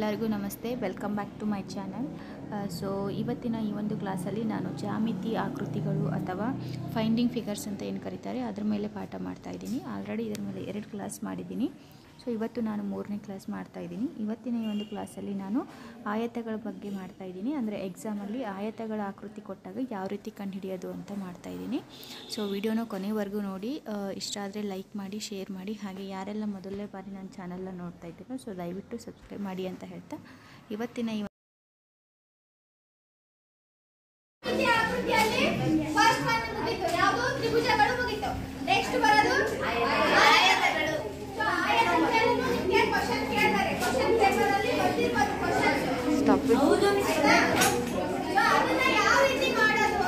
ಎಲ್ಲರಿಗೂ ನಮಸ್ತೆ welcome back to my channel so ಇವತ್ತಿನ ಈ ಒಂದು ಕ್ಲಾಸಲ್ಲಿ ನಾನು ಜಾಮಿತಿ ಆಕೃತಿಗಳು ಅಥವಾ ಫೈಂಡಿಂಗ್ ಫಿಗರ್ಸ್ ಅಂತ ಏನು ಕರೀತಾರೆ ಅದ್ರ ಮೇಲೆ ಪಾಠ ಮಾಡ್ತಾ ಇದ್ದೀನಿ ಆಲ್ರೆಡಿ ಇದರ ಮೇಲೆ ಎರಡು ಕ್ಲಾಸ್ ಮಾಡಿದ್ದೀನಿ ಸೊ ಇವತ್ತು ನಾನು ಮೂರನೇ ಕ್ಲಾಸ್ ಮಾಡ್ತಾ ಇದ್ದೀನಿ ಇವತ್ತಿನ ಈ ಒಂದು ಕ್ಲಾಸಲ್ಲಿ ನಾನು ಆಯತಗಳ ಬಗ್ಗೆ ಮಾಡ್ತಾ ಇದ್ದೀನಿ ಅಂದರೆ ಎಕ್ಸಾಮಲ್ಲಿ ಆಯತಗಳ ಆಕೃತಿ ಕೊಟ್ಟಾಗ ಯಾವ ರೀತಿ ಕಂಡುಹಿಡಿಯೋದು ಅಂತ ಮಾಡ್ತಾ ಇದ್ದೀನಿ ಸೊ ವಿಡಿಯೋನ ಕೊನೆವರೆಗೂ ನೋಡಿ ಆ, ಇಷ್ಟ ಆದರೆ ಲೈಕ್ ಮಾಡಿ ಶೇರ್ ಮಾಡಿ ಹಾಗೆ ಯಾರೆಲ್ಲ ಮೊದಲನೇ ಬಾರಿ ನನ್ನ ಚಾನಲ್ನ ನೋಡ್ತಾ ಇದ್ದೀರೋ ಸೊ ದಯವಿಟ್ಟು ಸಬ್ಸ್ಕ್ರೈಬ್ ಮಾಡಿ ಅಂತ ಹೇಳ್ತಾ ಇವತ್ತಿನ ಈ ಆಕೃತಿ ಆಕೃತಿಯಲ್ಲಿ ಫಸ್ಟ್ ಒನ್ ಮುಗೀತು ಯಾವುದು ತ್ರಿಭುಜಗಳು ಮುಗೀತು ನೆಕ್ಸ್ಟ್ ಬರೋದು ಆಯತಗಳು ಸೊ ಆಯತಗಳಲ್ಲಿ ನಿಮಗೆ ಕ್ವಶನ್ ಕೇಳ್ತಾರೆ ಕ್ವಶನ್ ಪೇಪರ್ ಅಲ್ಲಿ ಬರ್ತಿರ್ಬೋದು ಕ್ವಶನ್ ಸ್ಟಾಪ್ ಆಯ್ತಾ ಸೊ ಅದನ್ನ ಯಾವ ರೀತಿ ಮಾಡೋದು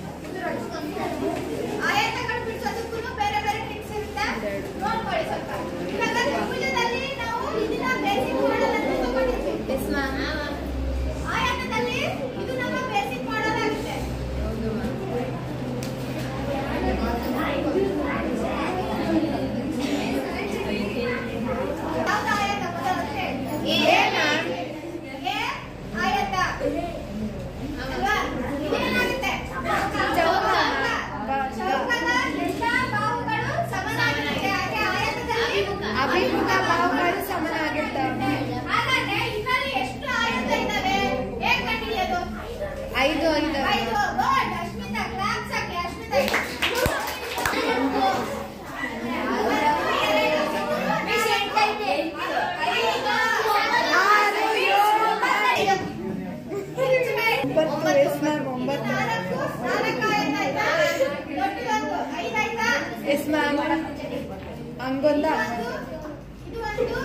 ಆಯತಗಳು ಬಿಡಿಸೋದಕ್ಕೂ ಬೇರೆ ಬೇರೆ ಟ್ರಿಕ್ಸ್ ಇರುತ್ತೆ ನೋಡ್ಕೊಳ್ಳಿ ಸ್ವಲ್ಪ ಇವಾಗ ತ್ರಿಭುಜದಲ್ಲಿ ನಾವು ಇದನ್ನ ಬೇಸಿಕ್ ಮಾಡಲ್ ಅಂತ ತಗೊಂಡಿರ್ತೀವಿ ಆಯತದಲ್ಲಿ ಇದು ನಮ್ಮ ಬೇಸಿಕ್ ಮಾಡಲ್ ಆಗುತ್ತೆ ಯಾವ್ದು ಆಯತ ಮೊದಲು ಹೇಳಿ? ಎ ಆಯತ ಅಲ್ವಾ? ಇದೇನಾಗುತ್ತೆ? ಚೌಕ. ಚೌಕದ ಎಲ್ಲ ಬಾಹುಗಳು ಸಮನಾಗಿರುತ್ತೆ. ಹಾಗೆ ಆಯತದಲ್ಲಿ ಅಭಿಮುಖ ಬಾಹುಗಳು ಸಮನಾಗಿರ್ತವೆ ಹಾಗಾದ್ರೆ ಇದರಲ್ಲಿ ಎಷ್ಟು ಆಯತ ಇದ್ದಾವೆ ಹೇಗ್ ಕಂಡುಹಿಡಿಯೋದು ಐದು ಐದು ಐದು ಗುಡ್ ಅಶ್ಮಿತಾ ಕ್ಲಾಪ್ಸ್ ಹಾಕಿ ಅಶ್ಮಿತಾ ಒಂಬತ್ತು ಎಸ್ ಮ್ಯಾಮ್ ಒಂಬತ್ತು ಎಸ್ ಮ್ಯಾಮ್ ಹಂಗೊಂದ ಇದು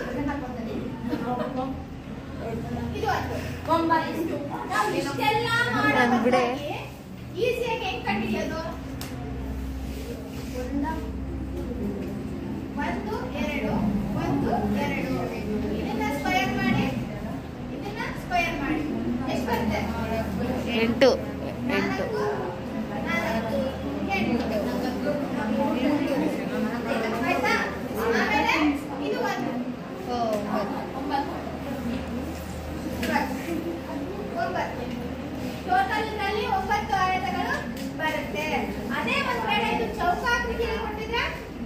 ಒಂದು ಇದು ಒಂದು ನಾವು ಇಷ್ಟೆಲ್ಲ ಮಾಡೋ ಬಿಡೆ. ಈಸಿಯಾಗಿ ಹೆಂಗ್ ಕಂಡುಹಿಡಿಯೋದು ಒಂದು ಎರಡು ಒಂದು ಎರಡು ಇದನ್ನ ಸ್ಕ್ವಯರ್ ಮಾಡಿ ಇದನ್ನ ಸ್ಕ್ವಯರ್ ಮಾಡಿ ಎಷ್ಟು ಬರುತ್ತೆ ಎಂಟು ಎಂಟು ನಾಲ್ಕು, ಎಂಟು. ಆಯ್ತಾ ಆಮೇಲೆ ಇದು ಒಂದು ಒಂಬತ್ತು ಒಂಬತ್ತು ಟೋಟಲ್ ನಲ್ಲಿ ಒಂಬತ್ತು ಆಯತಗಳು ಬರುತ್ತೆ ಅದೇ ಒಂದ್ ವೇಳೆ ಇದು ಚೌಕಾಕೃತಿಯಲ್ಲಿ ಕೊಟ್ಟಿದ್ರೆ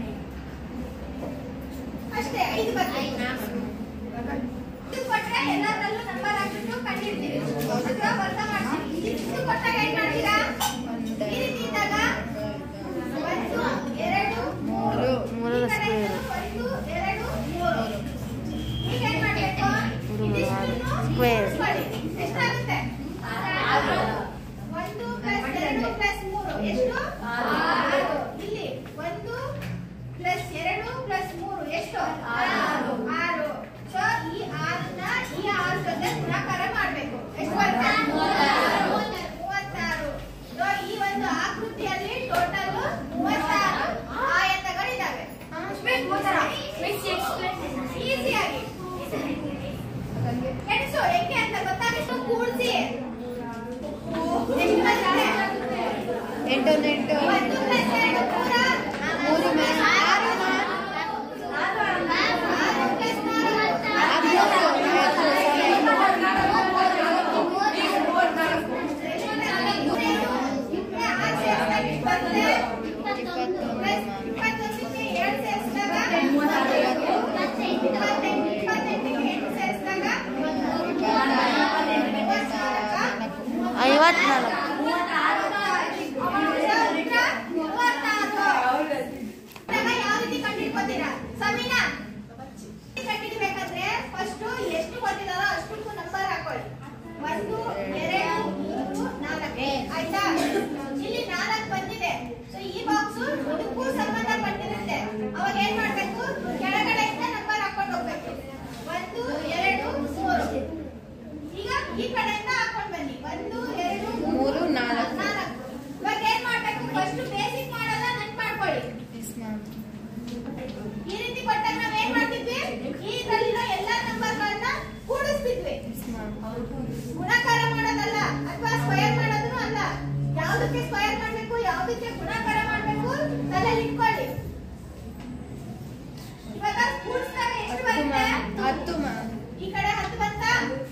ಅಷ್ಟೇ ಐದು ಬರುತ್ತೆ ಇದು ಕೊಟ್ರೆ ಎಲ್ಲದರಲ್ಲೂ ನಂಬರ್ ಹಾಕ್ಬಿಟ್ಟು ಕಂಡಿಡ್ತೀವಿ ಅಥವಾ ಬರ್ತಾ ಮಾಡ್ತೀವಿ ಇದು ಕೊಟ್ಟಾಗ ಏನ್ ಮಾಡ್ತೀರಾ ಈ ರೀತಿ ಇದ್ದಾಗ ಒಂದು ಎರಡು ಮೂರು ಮೂರರ ಈ ಕಡೆ square. ಒಂದು ಎರಡು ಮೂರು ಈಗ ಏನ್ ಮಾಡ್ಬೇಕು ಇದಿಷ್ಟನ್ನು Square. ಕೂಡಿಸ್ಕೊಳ್ಳಿ. ಎಷ್ಟಾಗುತ್ತೆ ಒಂದು ಪ್ಲಸ್ ಎರಡು ಪ್ಲಸ್ ಮೂರು ಎಷ್ಟು ಆರು ಇಲ್ಲಿ ಒಂದು ಪ್ಲಸ್ ಎರಡು ಪ್ಲಸ್ ಮೂರು ಎಷ್ಟು ಆರು ಆರು ಸೊ ಈ ಆರನ್ನ ಈ ಆರು ಜೊತೆ ಗುಣಾಕಾರ ಮಾಡ್ಬೇಕು ಎಷ್ಟು ಬರುತ್ತೆ ಮೂವತ್ತಾರು ಸೊ ಈ ಒಂದು ಆಕೃತಿಯಲ್ಲಿ ಟೋಟಲ್ ಮೂವತ್ತಾರು ಆಯತಗಳಿದಾವೆ ಈಸಿಯಾಗಿ ಎಣಿಸು ಹೆಂಗೆ ಅಂತ ಗೊತ್ತಾಗಿತ್ತು ಕೂಡಿಸಿ ಎಷ್ಟು ಬರುತ್ತೆ ಎಂಟು ಎಂಟು ಒಂದು ಪ್ಲಸ್ ಎರಡು ಮೂರ ಮೂರು ಮ್ಯಾಮ್ ಆರು ಮ್ಯಾಮ್ ಆರು ಪ್ಲಸ್ ಮೂರು ಇಪ್ಪತ್ತೊಂದು ಮ್ಯಾಮ್ ಐವತ್ನಾಲ್ಕು ಯಾವ ರೀತಿ ಕಂಡಿಡ್ಕೊತೀರಾ ಸಮೀನಾ ಕಂಡಿಡ್ಬೇಕಾದ್ರೆ ಫಸ್ಟ್ ಎಷ್ಟು ಕೊಟ್ಟಿದಾರೋ ಅಷ್ಟಕ್ಕೂ ನಂಬರ್ ಹಾಕೊಳ್ಳಿ ಒಂದು ಎರಡು ಮೂರು ನಾಲ್ಕು ಆಯ್ತಾ ಇಲ್ಲಿ ನಾಲ್ಕು ಬಂದಿದೆ ಸೊ ಈ ಬಾಕ್ಸ್ ಇದಕ್ಕೂ ಸಂಬಂಧ ಪಟ್ಟಿರುತ್ತೆ ಅವಾಗ ಏನ್ ಮಾಡ್ಬೇಕು ಕೆಳಗಡೆಯಿಂದ ನಂಬರ್ ಹಾಕೊಂಡು ಹೋಗ್ಬೇಕು ಒಂದು ಎರಡು ಮೂರು ಈಗ ಈ ಕಡೆಯಿಂದ ಹಾಕೊಂಡ್ ಬನ್ನಿ ಒಂದು ಎರಡು ಮೂರು, ನಾಲ್ಕು. ನಾಲ್ಕು ಇವಾಗ ಏನ್ ಮಾಡ್ಬೇಕು ಫಸ್ಟ್ ಬೇಸಿಕ್ ಮಾಡೋದ ನೆನ್ಪ್ ಮಾಡ್ಕೊಳ್ಳಿ ಎಸ್ ಮ್ಯಾಮ್ ಈ ರೀತಿ ಕೊಟ್ಟಾಗ ನಾವ್ ಏನ್ ಮಾಡ್ತಿದ್ವಿ ಈ ಇದ್ರಲ್ಲಿರೋ ಎಲ್ಲಾ ನಂಬರ್ಗಳನ್ನ ಕೂಡಿಸ್ತಿದ್ವಿ ಎಸ್ ಮ್ಯಾಮ್ ಗುಣಾಕಾರ ಮಾಡೋದಲ್ಲ ಅಥವಾ ಸ್ಕ್ವಯರ್ ಮಾಡೋದನ್ನು ಅಲ್ಲ ಯಾವ್ದಕ್ಕೆ ಸ್ಕ್ವಯರ್ ಮಾಡ್ಬೇಕು ಯಾವ್ದಕ್ಕೆ ಗುಣಾಕಾರ ಮಾಡ್ಬೇಕು ತಲೆಯಲ್ಲಿ ಇಟ್ಕೊಳ್ಳಿ ಇವಾಗ ಕೂಡಿಸಿದಾಗ ಎಷ್ಟು ಹತ್ತು ಬರುತ್ತೆ ಮ್ಯಾಮ್ ಹತ್ತು ಮ್ಯಾಮ್ ಈ ಕಡೆ ಹತ್ತು ಬಂತ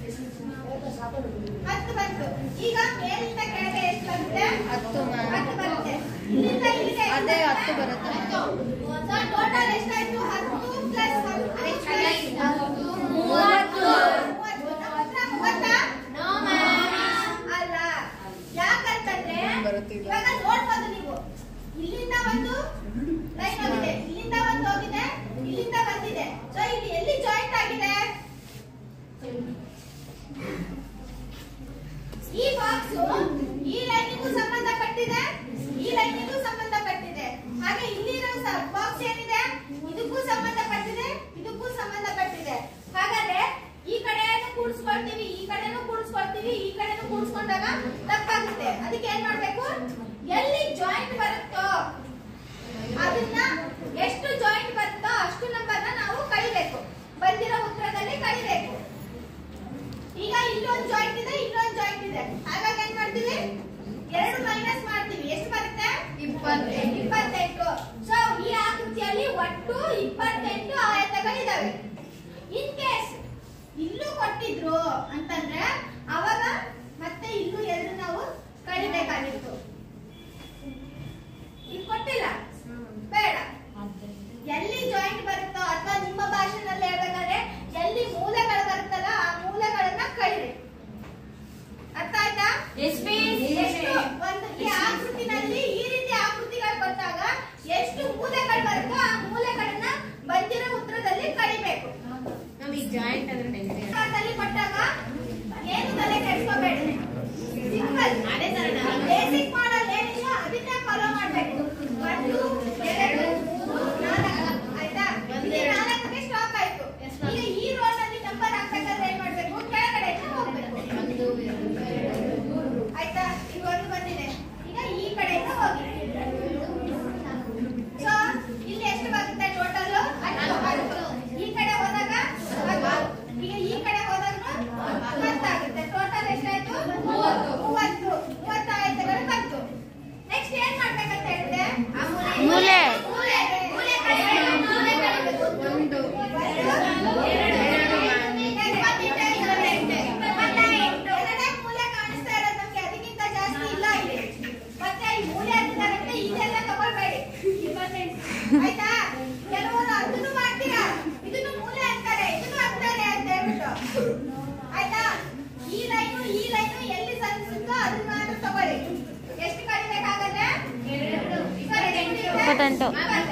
ಹತ್ತು ಬರುತ್ತೆ ಟೋಟಲ್ ಎಷ್ಟಾಯ್ತು ಹತ್ತು ಪ್ಲಸ್ ಹತ್ತು ಮೂವತ್ತು. ಮೂವತ್ತಾ ಅಲ್ಲ ಯಾಕಂತಂದ್ರೆ ಬರುತ್ತೆ ಇದು. ಇವಾಗ ನೋಡ್ಬೋದು ನೀವು ಇಲ್ಲಿಂದ ಒಂದು ಲೈನ್ ಹೋಗಿದೆ ಇಲ್ಲಿಂದ ಒಂದು ಹೋಗಿದೆ ಇಲ್ಲಿಂದ ಬಂದಿದೆ ಸೊ ಇಲ್ಲಿ ಎಲ್ಲಿ ಜಾಯಿಂಟ್ ಆಗಿದೆ ಈ ಬಾಕ್ಸ್ ಈ ಲೈನಿಗೂ ಸಂಬಂಧಪಟ್ಟಿದೆ ಈ ಲೈನಿಗೂ ಸಂಬಂಧಪಟ್ಟಿದೆ ಹಾಗೆ ಇಲ್ಲಿರೋ ಬಾಕ್ಸ್ ಏನಿದೆ ಇದಕ್ಕೂ ಸಂಬಂಧಪಟ್ಟಿದೆ ಇದಕ್ಕೂ ಸಂಬಂಧಪಟ್ಟಿದೆ ಹಾಗಾದ್ರೆ ಈ ಕಡೆಯನ್ನು ಕೂಡಿಸ್ಕೊಳ್ತೀವಿ ಈ ಕಡೆನೂ ಕೂಡಿಸ್ಕೊಳ್ತೀವಿ ಈ ಕಡೆನೂ ಕೂಡಿಸ್ಕೊಂಡಾಗ ತಪ್ಪಾಗುತ್ತೆ ಅದಕ್ಕೆ ಏನ್ ಮಾಡ್ಬೇಕು ಎಲ್ಲಿ ಜಾಯಿಂಟ್ ಬರುತ್ತೋ ಅದನ್ನ ಎಷ್ಟು ಜಾಯಿಂಟ್ ಬರುತ್ತೋ ಅಷ್ಟು ನಂಬರ್ನ ನಾವು ಕಳಿಬೇಕು ಬಂದಿರೋ ಉತ್ತರದಲ್ಲಿ ಕಳಿಬೇಕು ಈಗ ಇಲ್ಲೊಂದು ಜಾಯಿಂಟ್ ಇದೆ ಇಲ್ಲೊಂದು ಜಾಯಿಂಟ್ ಇದೆ ಹಾಗಾಗಿ ಏನ್ ಮಾಡ್ತೀವಿ ಎರಡು ಮೈನಸ್ ಮಾಡ್ತೀವಿ ಎಷ್ಟು ಬರುತ್ತೆ ಇಪ್ಪತ್ತೆಂಟು. ಇಪ್ಪತ್ತೆಂಟು ಸೊ ಈ ಆಕೃತಿಯಲ್ಲಿ ಒಟ್ಟು ಇಪ್ಪತ್ತೆಂಟು ಆಯತಗಳಿದಾವೆ ಇನ್ ಕೇಸ್ ಇಲ್ಲೂ ಕೊಟ್ಟಿದ್ರು ಅಂತಂದ್ರೆ ಅವಾಗ ಮತ್ತೆ ಇಲ್ಲೂ ಎರಡು ನಾವು ಕಳಿಬೇಕಾಗಿತ್ತು ಇದು ಕೊಟ್ಟಿಲ್ಲ ಬೇಡ ಎಲ್ಲಿ ಜಾಯಿಂಟ್ ಬರುತ್ತೋ ಅಥವಾ ನಿಮ್ಮ ಭಾಷೆನಲ್ಲಿ ಹೇಳ್ಬೇಕಾದ್ರೆ ಎಲ್ಲಿ ಮೂಲೆಗಳು ಬರುತ್ತಲ್ಲ ಆ ಮೂಲೆಗಳನ್ನ ಕಳಿರಿ ಅರ್ಥ ಆಯ್ತಾ ಎಷ್ಟು ಒಂದು ಈ ಆಕೃತಿನಲ್ಲಿ ಈ ರೀತಿ ಆಕೃತಿಗಳು ಕೊಟ್ಟಾಗ ಎಷ್ಟು ಮೂಲೆಗಳು ಬರುತ್ತೋ ಆ ಮೂಲೆಗಳನ್ನ ಬಂದಿರೋ ಉತ್ತರದಲ್ಲಿ ಕಳಿಬೇಕು ನಮಗೆ ಜಾಯಿಂಟ್ ಅಂದ್ರೆ ನೆನಪೇ ಪಾಠದಲ್ಲಿ ಕೊಟ್ಟಾಗ ಏನು ತಲೆ ಕೆಡಿಸ್ಕೋಬೇಡಿ ಸಿಂಪಲ್ ಅದೇ ತರ ನಾವು- ಬೇಸಿಕ್ ಮಾಡಲ್ ಏನಿದೆಯೋ ಅದನ್ನೇ ಫಾಲೋ ಮಾಡ್ಬೇಕು ಒಂದು ಎರಡು ಮೂರು ನಾಲ್ಕು ಆಯ್ತಾ ಇಲ್ಲಿ ನಾಲ್ಕಕ್ಕೆ ಸ್ಟಾಪ್ ಆಯ್ತು ಈಗ ಈ ರೋಡ್ ಅಲ್ಲಿ ನಂಬರ್ ಹಾಕ್ಬೇಕಾದ್ರೆ ಏನ್ ಮಾಡ್ಬೇಕು ಕೆಳಗಡೆ ಹೋಗ್ಬೇಕು ಒಂದು ಎರಡು ಆಯ್ತಾ ಈಗ ಒಂದು ಬಂದಿದೆ ಈಗ ಈ ಕಡೆಯಿಂದ ಹೋಗಿ ಸೊ ಇಲ್ಲಿ ಎಷ್ಟು ಬರುತ್ತೆ ಟೋಟಲ್ ಹತ್ತು ಈ ಕಡೆ ಹೋದಾಗ ಹತ್ತು. ಈಗ ಈ ಕಡೆ ಹೋದಾಗ ಹತ್ತಾಗುತ್ತೆ ಟೋಟಲ್ ಎಷ್ಟಾಯ್ತು ಮೂವತ್ತು ಮೂವತ್ತು ಮೂವತ್ತು ಆಯ್ತುಗಳು ಬಂತು ನೆಕ್ಸ್ಟ್ ಏನ್ ಮಾಡ್ಬೇಕಂತ ಹೇಳಿದೆ ಮೂಲೆ. ಮೂಲೆ ಮೂಲೆ ಕಡೆ ಮೂಲೆ ಕಳಿಬೇಕು. ಒಂದು ಎರಡೇ ಮೂಲೆ ಕಾಣಿಸ್ತಾ ಇರೋದು ನಮ್ಗೆ ಅದಕ್ಕಿಂತ ಜಾಸ್ತಿ ಇಲ್ಲ ಇಲ್ಲಿ ಮತ್ತೆ ಈ ಮೂಲೆ ಹತ್ತಿದಾರಂತೆ ಇದೆಲ್ಲ ತಗೊಳ್ಬೇಡಿ ಆಯ್ತಾ ಕೆಲವರು ಅದನ್ನು ಮಾಡ್ತೀರಾ ಇದನ್ನು ಮೂಲೆ ಅಂತಾರೆ ಇದನ್ನು ಅಂತಾರೆ ಅಂತ ಹೇಳ್ಬಿಟ್ಟು ಆಯ್ತಾ ಈ ಲೈನು ಈ ಲೈನು ಎಲ್ಲಿ ಸಂಧಿಸುತ್ತೋ ಅದನ್ನ ಮಾತ್ರ ತಗೊಳ್ಳಿ ಎಷ್ಟು ಕಡಿಬೇಕಾಗತ್ತೆ ಇಪ್ಪತ್ತೆಂಟು.